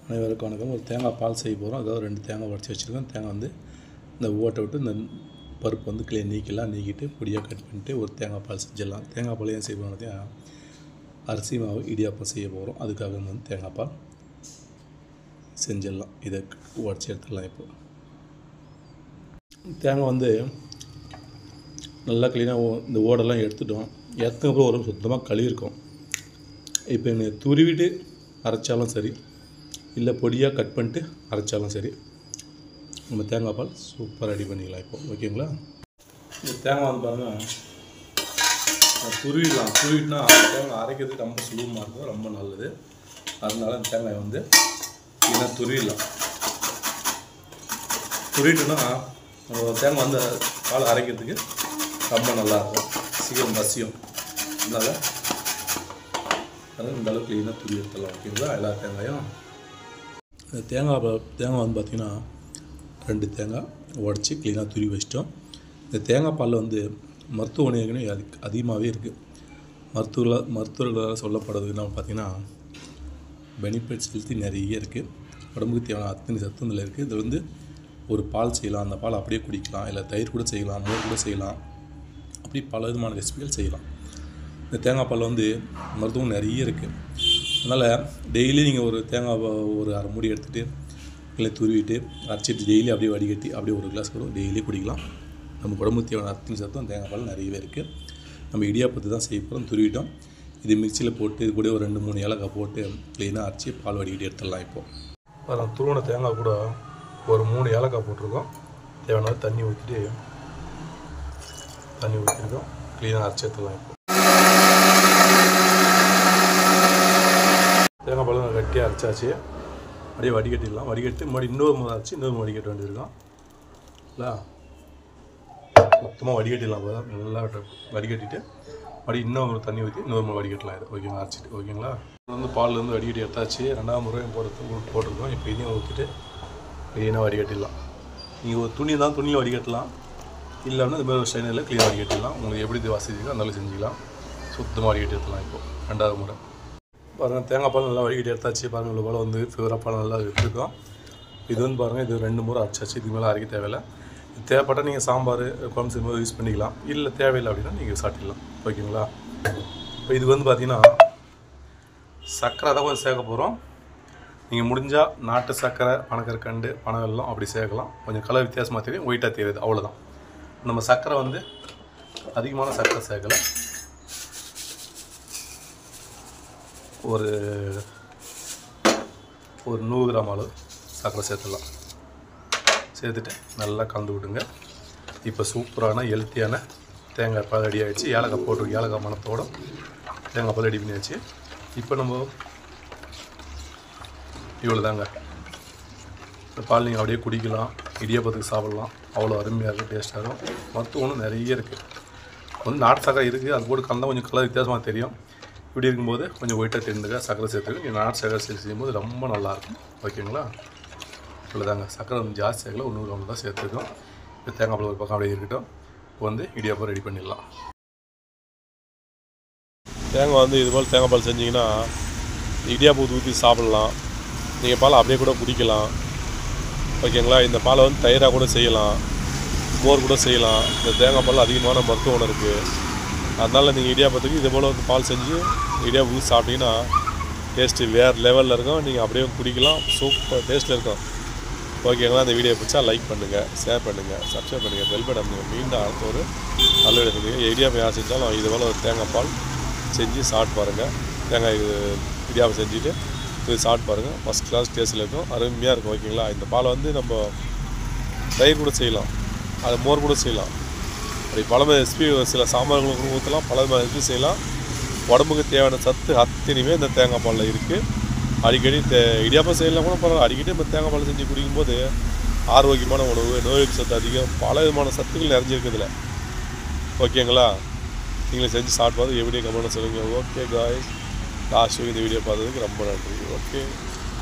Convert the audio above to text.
அனைவருக்கும் வணக்கம் ஒரு தேங்காய் பால் செய்ய போகிறோம் அதாவது ரெண்டு தேங்காய் உடச்சி வச்சுருக்கோம் தேங்காய் வந்து இந்த ஓட்டை விட்டு இந்த பருப்பு வந்து கிளியர் நீக்கிலாம் நீக்கிட்டு பொடியாக கட் பண்ணிட்டு ஒரு தேங்காய் பால் செஞ்சிடலாம் தேங்காய் பால் ஏன் செய்ய போகிறோம் அரிசி மாவு இடியாப்பம் செய்ய போகிறோம் அதுக்காக வந்து தேங்காய் பால் செஞ்சிடலாம் இதை உடச்சி எடுத்துடலாம் இப்போ தேங்காய் வந்து நல்லா க்ளீனாக இந்த ஓடெல்லாம் எடுத்துட்டோம் எடுத்ததுக்கப்புறம் ஒரு சுத்தமாக கழுவிருக்கும் இப்போ எனக்கு துருவிட்டு அரைச்சாலும் சரி இல்லை பொடியாக கட் பண்ணிட்டு அரைச்சாலும் சரி நம்ம தேங்காய் பால் சூப்பராக ரெடி பண்ணிக்கலாம் இப்போ ஓகேங்களா இந்த தேங்காய் வந்து பாருங்கள் துருவிடலாம் துருவிட்டுனா தேங்காய் அரைக்கிறதுக்கு ரொம்ப சுலபமாக இருக்கும் ரொம்ப நல்லது அதனால இந்த தேங்காயை வந்து இதை துருவிடலாம் துருவிட்டோன்னா நம்ம தேங்காய் வந்து பால் அரைக்கிறதுக்கு ரொம்ப நல்லாயிருக்கும் சீக்கிரம் மசியும் அதனால் அதனால் இந்த அளவுக்கு க்ளீனாக துருவி எடுத்துடலாம் ஓகேங்களா எல்லா தேங்காயும் இந்த தேங்காய் ப- தேங்காய் வந்து பார்த்திங்கன்னா ரெண்டு தேங்காய் உடச்சி க்ளீனாக துருவி வச்சிட்டோம் இந்த தேங்காய் பாலில் வந்து மருத்துவ குணங்கள் அது அதிகமாகவே இருக்குது மருத்துவர்களால் மருத்துவர்களால் சொல்லப்படுறது என்ன பார்த்தீங்கன்னா பெனிஃபிட்ஸ் ஹெல்த்தி நிறைய இருக்குது உடம்புக்கு தேவையான அத்தனை சத்து இதில் இருக்குது இது வந்து ஒரு பால் செய்யலாம் அந்த பால் அப்படியே குடிக்கலாம் இல்லை தயிர் கூட செய்யலாம் மோர் கூட செய்யலாம் அப்படி பல விதமான ரெசிபிகள் செய்யலாம் இந்த தேங்காய் பால் வந்து மருத்துவம் நிறைய இருக்குது அதனால் டெய்லி நீங்கள் ஒரு தேங்காய் பா- ஒரு அரை மூடி எடுத்துகிட்டு இல்லை துருவிட்டு அரைச்சிட்டு டெய்லி அப்படியே வடிகட்டி அப்படியே ஒரு கிளாஸ் கூட டெய்லி குடிக்கலாம் நம்ம உடம்புக்கு தேவையான அத்தனை சத்தும் தேங்காய் பால் நிறையவே இருக்குது நம்ம இடியாப்பத்து தான் செய்ய போகிறோம் துருவிட்டோம் இது மிக்சியில் போட்டு இது கூட ஒரு ரெண்டு மூணு ஏலக்காய் போட்டு க்ளீனாக அரைச்சி பால் வடிகட்டி எடுத்துடலாம் இப்போது துருவன தேங்காய் கூட ஒரு மூணு ஏலக்காய் போட்டிருக்கோம் தேவையான தண்ணி ஊற்றிட்டு தண்ணி ஊற்றிருக்கோம் க்ளீனாக அரைச்சி எடுத்துடலாம் இப்போ தேங்காய் பழம் கட்டியாக அரைச்சாச்சு அப்படியே வடிகட்டிடலாம் வடிகட்டி மறுபடி இன்னொரு முறை அரைச்சி இன்னொரு முறை வடிகட்ட வேண்டியிருக்கும் இல்லை மொத்தமாக வடிகட்டிடலாம் போதா நல்லா வட்ட- வடிகட்டிட்டு மறுபடி இன்னொரு தண்ணி ஊற்றி இன்னொரு முறை வடிகட்டலாம் இது ஓகேங்களா அரைச்சிட்டு ஓகேங்களா இது வந்து பால்ல இருந்து வடிகட்டி எடுத்தாச்சு ரெண்டாவது முறையும் போடுறது போட்டிருக்கோம் இப்போ இதையும் ஊற்றிட்டு க்ளீனாக வடிகட்டிடலாம் நீங்கள் ஒரு துணி தான் துணியில் வடிகட்டலாம் இல்லைன்னா இந்த மாதிரி ஒரு ஸ்டைனில் க்ளீனாக வடிகட்டிடலாம் உங்களுக்கு எப்படி இது வசதிக்கோ அந்த அளவுக்கு செஞ்சுக்கலாம் சுத்தமாக வடிகட்டி எடுத்துலாம் இப்போ ரெண்டாவது முறை பாருங்கள் தேங்காய் பால் நல்லா வடிகட்டி எடுத்தாச்சு பாருங்கள் இவ்வளோ போல் வந்து ஃபீவராக பால் நல்லா எடுத்துருக்கோம் இது வந்து பாருங்கள் இது ரெண்டு முறை அரைச்சாச்சு இதுக்கு மேலே அரைக்க தேவையில்லை இது தேவைப்பட்டால் நீங்கள் சாம்பார் குழம்பு செய்யும்போது யூஸ் பண்ணிக்கலாம் இல்லை தேவையில்லை அப்படின்னா நீங்கள் சாப்பிடலாம் ஓகேங்களா இப்போ இது வந்து பார்த்தீங்கன்னா சர்க்கரை தான் கொஞ்சம் சேர்க்க போகிறோம் நீங்கள் முடிஞ்சால் நாட்டு சர்க்கரை பனக்கற்கண்டு பனை வெல்லம் அப்படி சேர்க்கலாம் கொஞ்சம் கலர் வித்தியாசமாக தெரியும் ஒயிட்டாக தெரியுது அவ்வளோதான் நம்ம சர்க்கரை வந்து அதிகமான சர்க்கரை சேர்க்கலை ஒரு ஒரு நூறு கிராம் அளவு சர்க்கரை சேர்த்துடலாம் சேர்த்துட்டு நல்லா கலந்து விடுங்க இப்போ சூப்பரான ஹெல்த்தியான தேங்காய் பால் ரெடி ஆகிடுச்சு ஏலக்காய் போட்டு ஏலக்காய் மணத்தோட தேங்காய் பால் ரெடி பண்ணியாச்சு இப்போ நம்ம இவ்வளோ தாங்க இந்த பால் நீங்கள் அப்படியே குடிக்கலாம் இடியாப்பத்துக்கு சாப்பிட்லாம் அவ்வளோ அருமையாக இருக்கும் டேஸ்ட்டாக இருக்கும் மருத்துவம் நிறைய இருக்குது வந்து நாட்டு சக்கரை இருக்குது அது போட்டு கலந்தால் கொஞ்சம் கலர் வித்தியாசமாக தெரியும் இப்படி இருக்கும்போது கொஞ்சம் ஒயிட்டாக தெரிந்துக்க சக்கரை சேர்த்துக்கு நீங்கள் நாட்டு சக்கரை சேர்த்து செய்யும்போது ரொம்ப நல்லாயிருக்கும் ஓகேங்களா இவ்வளோதாங்க சக்கரை வந்து ஜாஸ்தி சேர்க்கல ஒரு நூறு கிராம் தான் சேர்த்துருக்கோம் இப்போ தேங்காய் பால் ஒரு பக்கம் அப்படியே இருக்கட்டும் இப்போ வந்து இடியாப்பம் ரெடி பண்ணிடலாம் தேங்காய் வந்து இது போல் தேங்காய் பால் செஞ்சிங்கன்னா இடியாப்பம் ஊற்றி சாப்பிட்லாம் நீங்கள் பால் அப்படியே கூட குடிக்கலாம் ஓகேங்களா இந்த பாலை வந்து தயிராக கூட செய்யலாம் மோர் கூட செய்யலாம் இந்த தேங்காய் பால் அதிகமான மருத்துவ குணம் இருக்குது அதனால் நீங்கள் இடியாப்பத்துக்கு இதே போல் வந்து பால் செஞ்சு இடியாப்பம் ஊற்றி சாப்பிட்டீங்கன்னா டேஸ்ட்டு வேறு லெவலில் இருக்கும் நீங்கள் அப்படியே குடிக்கலாம் சூப்பர் டேஸ்ட்டில் இருக்கும் ஓகேங்களா இந்த வீடியோ பிடிச்சா லைக் பண்ணுங்கள் ஷேர் பண்ணுங்கள் சப்ஸ்கிரைப் பண்ணுங்கள் பெல் பட்டன் பண்ணுங்கள் மீண்டும் அடுத்த ஒரு நல்ல வீடியோ பண்ணுங்கள் இடியாப்பம் யார் செஞ்சாலும் இது போல் ஒரு தேங்காய் பால் செஞ்சு சாப்பிட்டு பாருங்கள் தேங்காய் இது இடியாப்பம் செஞ்சுட்டு இது சாப்பிட்டு பாருங்கள் ஃபஸ்ட் கிளாஸ் டேஸ்ட்டில் இருக்கும் அருமையாக இருக்கும் ஓகேங்களா இந்த பாலை வந்து நம்ம தயிர் கூட செய்யலாம் அது மோர் கூட செய்யலாம் அப்படி பழமை ரெசிபி சில சாம்பார்களுக்கு ஊற்றலாம் பழமை ரெசிபி செய்யலாம் உடம்புக்கு தேவையான சத்து அத்தனையுமே இந்த தேங்காய் பாலில் இருக்குது அடிக்கடி தே இடியாப்பம் செய்யலாம் கூட பரவாயில்ல அடிக்கடி நம்ம தேங்காய் பால் செஞ்சு குடிக்கும்போது ஆரோக்கியமான உணவு நோய் எதிர்ப்பு சத்து அதிகம் பல விதமான சத்துக்கள் நிறைஞ்சிருக்குதுல ஓகேங்களா நீங்களும் செஞ்சு சாப்பிட்டு பார்த்து எப்படி கமெண்ட் சொல்லுங்கள் ஓகே காய்ஸ் லாஸ்ட் இந்த வீடியோ பார்த்ததுக்கு ரொம்ப நன்றி ஓகே